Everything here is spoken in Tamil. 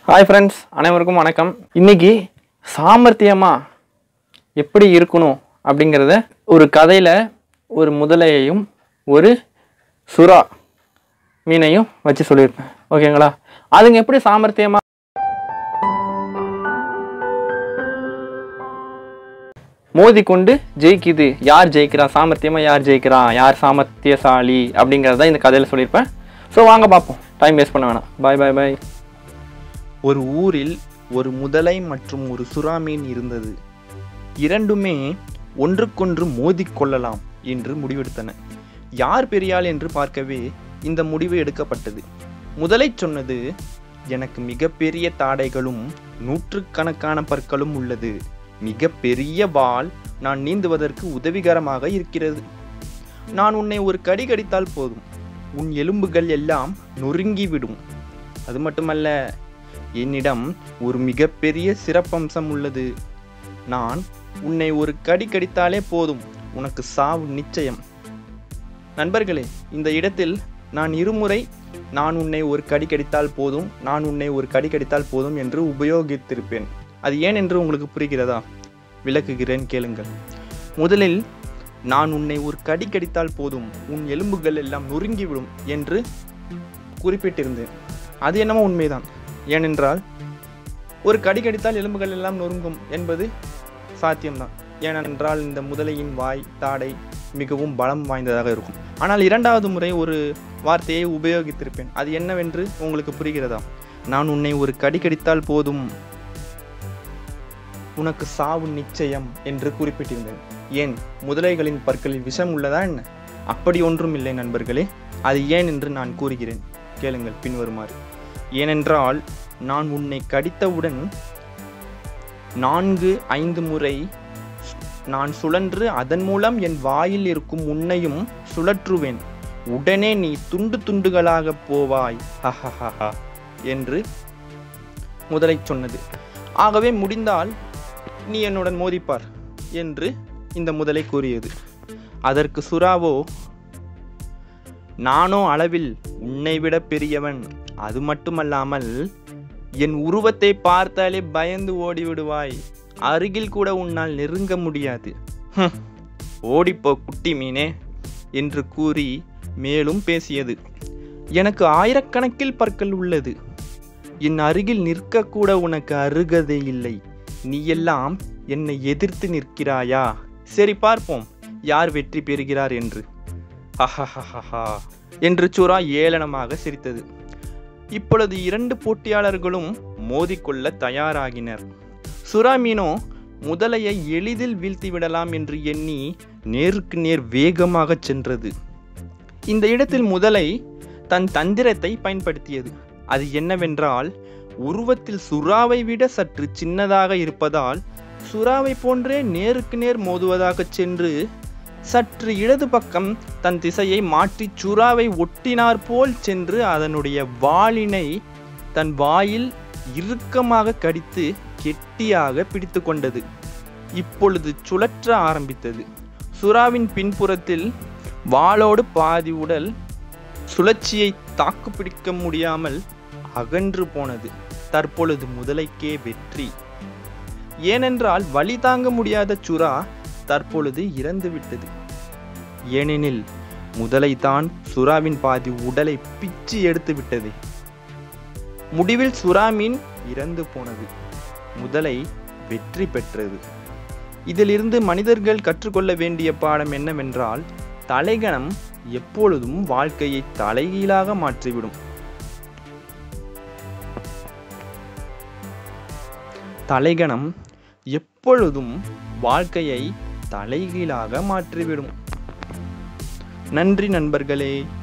ஹாய் ஃப்ரெண்ட்ஸ் அனைவருக்கும் வணக்கம் இன்னைக்கு சாமர்த்தியமா எப்படி இருக்கணும் அப்படிங்கிறத ஒரு கதையில் ஒரு முதலையையும் ஒரு சுறா மீனையும் வச்சு சொல்லியிருப்பேன் ஓகேங்களா அதுங்க எப்படி சாமர்த்தியமா மோதிக்கொண்டு ஜெயிக்குது யார் ஜெயிக்கிறா சாமர்த்தியமா யார் ஜெயிக்கிறா யார் சாமர்த்தியசாலி அப்படிங்கிறத இந்த கதையில் சொல்லியிருப்பேன் ஸோ வாங்க பார்ப்போம் டைம் வேஸ்ட் பண்ண வேணாம் பாய் பாய் பாய் ஒரு ஊரில் ஒரு முதலை மற்றும் ஒரு சுறா மீன் இருந்தது இரண்டுமே ஒன்றுக்கொன்று மோதிக்கொள்ளலாம் என்று முடிவெடுத்தன யார் பெரியாள் என்று பார்க்கவே இந்த முடிவு எடுக்கப்பட்டது முதலை சொன்னது எனக்கு மிகப்பெரிய தாடைகளும் நூற்றுக்கணக்கான பற்களும் உள்ளது மிக பெரிய வால் நான் நீந்துவதற்கு உதவிகரமாக இருக்கிறது நான் உன்னை ஒரு கடி கடித்தால் போதும் உன் எலும்புகள் எல்லாம் நொறுங்கிவிடும் அது மட்டுமல்ல என்னிடம் ஒரு மிகப்பெரிய சிறப்பம்சம் உள்ளது நான் உன்னை ஒரு கடி கடித்தாலே போதும் உனக்கு சாவு நிச்சயம் நண்பர்களே இந்த இடத்தில் நான் இருமுறை நான் உன்னை ஒரு கடி கடித்தால் போதும் நான் உன்னை ஒரு கடி கடித்தால் போதும் என்று உபயோகித்திருப்பேன் அது ஏன் என்று உங்களுக்கு புரிகிறதா விளக்குகிறேன் கேளுங்கள் முதலில் நான் உன்னை ஒரு கடி கடித்தால் போதும் உன் எலும்புகள் எல்லாம் நொறுங்கிவிடும் என்று குறிப்பிட்டிருந்தேன் அது என்னமோ உண்மைதான் ஏனென்றால் ஒரு கடி கடித்தால் எலும்புகள் எல்லாம் நொறுங்கும் என்பது சாத்தியம்தான் ஏனென்றால் இந்த முதலையின் வாய் தாடை மிகவும் பலம் வாய்ந்ததாக இருக்கும் ஆனால் இரண்டாவது முறை ஒரு வார்த்தையை உபயோகித்திருப்பேன் அது என்னவென்று உங்களுக்கு புரிகிறதா நான் உன்னை ஒரு கடி கடித்தால் போதும் உனக்கு சாவு நிச்சயம் என்று குறிப்பிட்டிருந்தேன் ஏன் முதலைகளின் பற்களில் விஷம் உள்ளதா என்ன அப்படி ஒன்றும் இல்லை நண்பர்களே அது ஏன் என்று நான் கூறுகிறேன் கேளுங்கள் பின்வருமாறு ஏனென்றால் நான் உன்னை கடித்தவுடன் நான்கு ஐந்து முறை நான் சுழன்று அதன் மூலம் என் வாயில் இருக்கும் உன்னையும் சுழற்றுவேன் உடனே நீ துண்டு துண்டுகளாக போவாய் ஹஹஹஹா என்று முதலை சொன்னது ஆகவே முடிந்தால் நீ என்னுடன் மோதிப்பார் என்று இந்த முதலை கூறியது அதற்கு சுறாவோ நானோ அளவில் உன்னை விட பெரியவன் அது மட்டுமல்லாமல் என் உருவத்தை பார்த்தாலே பயந்து ஓடிவிடுவாய் அருகில் கூட உன்னால் நெருங்க முடியாது ஹம், ஓடிப்போ குட்டி மீனே என்று கூறி மேலும் பேசியது எனக்கு ஆயிரக்கணக்கில் பற்கள் உள்ளது என் அருகில் நிற்கக்கூட உனக்கு அருகதை இல்லை நீ எல்லாம் என்னை எதிர்த்து நிற்கிறாயா சரி பார்ப்போம் யார் வெற்றி பெறுகிறார் என்று ஹஹஹஹஹா என்று சுறா ஏளனமாக சிரித்தது இப்பொழுது இரண்டு போட்டியாளர்களும் மோதிக்கொள்ள தயாராகினர் சுறா மீனோ முதலையை எளிதில் வீழ்த்தி விடலாம் என்று எண்ணி நேருக்கு நேர் வேகமாக சென்றது இந்த இடத்தில் முதலை தன் தந்திரத்தை பயன்படுத்தியது அது என்னவென்றால் உருவத்தில் சுறாவை விட சற்று சின்னதாக இருப்பதால் சுறாவை போன்றே நேருக்கு நேர் மோதுவதாக சென்று சற்று இடது பக்கம் தன் திசையை மாற்றி சுறாவை ஒட்டினார் போல் சென்று அதனுடைய வாளினை தன் வாயில் இறுக்கமாக கடித்து கெட்டியாக பிடித்து கொண்டது இப்பொழுது சுழற்ற ஆரம்பித்தது சுறாவின் பின்புறத்தில் வாளோடு பாதி உடல் சுழற்சியை தாக்கு பிடிக்க முடியாமல் அகன்று போனது தற்பொழுது முதலைக்கே வெற்றி ஏனென்றால் வலி தாங்க முடியாத சுறா தற்பொழுது இறந்து விட்டது ஏனெனில் முதலைதான் சுறாவின் பாதி உடலை பிச்சு எடுத்து விட்டது முடிவில் சுறா மீன் இறந்து போனது முதலை வெற்றி பெற்றது இதிலிருந்து மனிதர்கள் கற்றுக்கொள்ள வேண்டிய பாடம் என்னவென்றால் தலைகணம் எப்பொழுதும் வாழ்க்கையை தலைகீழாக மாற்றிவிடும் தலைகணம் எப்பொழுதும் வாழ்க்கையை தலைகீழாக மாற்றிவிடும் நன்றி நண்பர்களே